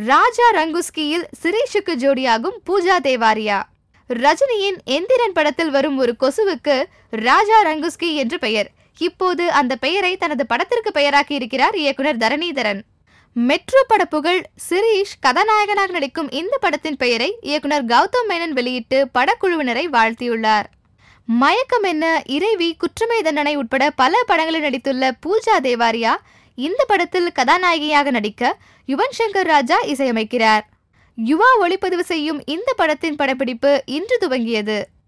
ராஜா ரங்குஸ்கியில் சிரீஷுக்கு ஜோடியாகும் பூஜா தேவாரியா ரஜினியின் எந்திரன் படத்தில் வரும் ஒரு கொசுவுக்கு ராஜா ரங்குஸ்கி என்று பெயர் இப்போது அந்த பெயரை தனது படத்திற்கு பெயராக்கி இருக்கிறார் இயக்குனர் தரணிதரன் மெட்ரோ படப்புகழ் சிரீஷ் கதாநாயகனாக நடிக்கும் இந்த படத்தின் பெயரை இயக்குனர் கௌதம் மேனன் வெளியிட்டு படக்குழுவினரை வாழ்த்தியுள்ளார் மயக்கம் என்ன இறைவி குற்றமை தண்டனை உட்பட பல படங்களில் நடித்துள்ள பூஜா தேவாரியா இந்த படத்தில் கதாநாயகியாக நடிக்க யுவன் சங்கர் ராஜா இசையமைக்கிறார் யுவா ஒளிப்பதிவு செய்யும் இந்த படத்தின் படப்பிடிப்பு இன்று துவங்கியது